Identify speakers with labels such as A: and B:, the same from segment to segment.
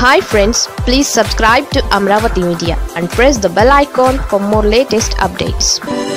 A: hi friends please subscribe to Amaravati media and press the bell icon for more latest updates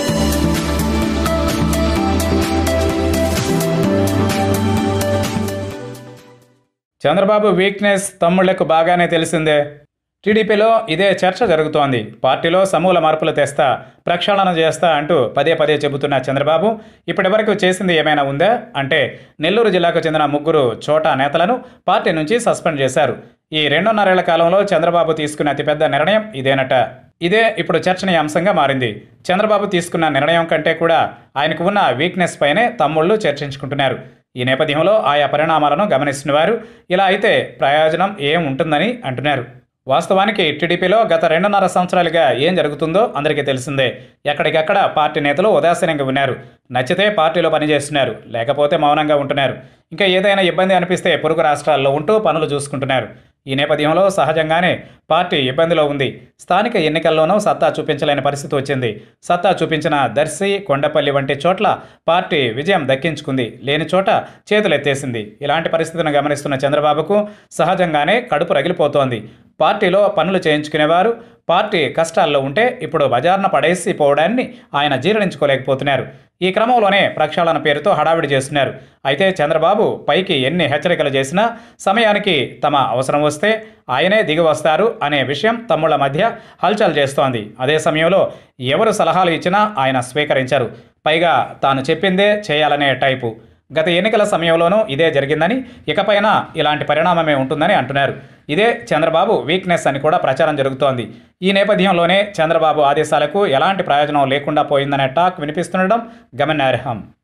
B: Chandrababu weakness తమ్ముళ్లకు బాగానే తెలిసిందే టీడీపీలో ఇదే చర్చ జరుగుతోంది పార్టీలో సమూల మార్పులు తెస్తా ప్రక్షాళన చేస్తా అంటూ పదే పదే చెబుతున్న చంద్రబాబు ఇప్పటివరకు చేసింది ఏమైనా ఉందా అంటే నెల్లూరు జిల్లాకు చెందిన ముగ్గురు చోటా నేతలను పార్టీ నుంచి సస్పెండ్ చేశారు ఈ రెండున్నరేళ్ల కాలంలో చంద్రబాబు తీసుకున్న అతిపెద్ద నిర్ణయం ఇదేనట ఇదే ఇప్పుడు చర్చనీయాంశంగా మారింది చంద్రబాబు తీసుకున్న నిర్ణయం కంటే కూడా ఆయనకు ఉన్న వీక్నెస్ పైనే తమ్ముళ్ళు చర్చించుకుంటున్నారు ఈ నేపథ్యంలో ఆయా పరిణామాలను గమనిస్తున్నవారు ఇలా అయితే ప్రయోజనం ఏం ఉంటుందని అంటున్నారు వాస్తవానికి టీడీపీలో గత రెండున్నర సంవత్సరాలుగా ఏం జరుగుతుందో అందరికీ తెలిసిందే ఎక్కడికక్కడ పార్టీ నేతలు ఉదాసీనంగా ఉన్నారు నచ్చితే పార్టీలో పనిచేస్తున్నారు లేకపోతే మౌనంగా ఉంటున్నారు ఇంకా ఏదైనా ఇబ్బంది అనిపిస్తే పొరుగు రాష్ట్రాల్లో ఉంటూ పనులు చూసుకుంటున్నారు ఈ నేపథ్యంలో సహజంగానే పార్టీ ఇబ్బందిలో ఉంది స్థానిక ఎన్నికల్లోనూ సత్తా చూపించలేని పరిస్థితి వచ్చింది సత్తా చూపించిన దర్శి కొండపల్లి వంటి చోట్ల పార్టీ విజయం దక్కించుకుంది లేని చోట చేతులెత్తేసింది ఇలాంటి పరిస్థితిని గమనిస్తున్న చంద్రబాబుకు సహజంగానే కడుపు రగిలిపోతోంది పార్టీలో పనులు చేయించుకునేవారు పార్టీ కష్టాల్లో ఉంటే ఇప్పుడు బజార్న పడేసి పోవడాన్ని ఆయన జీర్ణించుకోలేకపోతున్నారు ఈ క్రమంలోనే ప్రక్షాళన పేరుతో హడావిడి చేస్తున్నారు అయితే చంద్రబాబు పైకి ఎన్ని హెచ్చరికలు చేసినా సమయానికి తమ అవసరం వస్తే ఆయనే దిగి వస్తారు అనే విషయం తమ్ముళ్ల మధ్య హల్చల్ చేస్తోంది అదే సమయంలో ఎవరు సలహాలు ఇచ్చినా ఆయన స్వీకరించారు పైగా తాను చెప్పిందే చేయాలనే టైపు గత ఎన్నికల సమయంలోనూ ఇదే జరిగిందని ఇకపైన ఇలాంటి పరిణామమే ఉంటుందని అంటున్నారు ఇదే చంద్రబాబు వీక్నెస్ అని కూడా ప్రచారం జరుగుతోంది ఈ నేపథ్యంలోనే చంద్రబాబు ఆదేశాలకు ఎలాంటి ప్రయోజనం లేకుండా పోయిందనే టాక్ వినిపిస్తుండడం గమనార్హం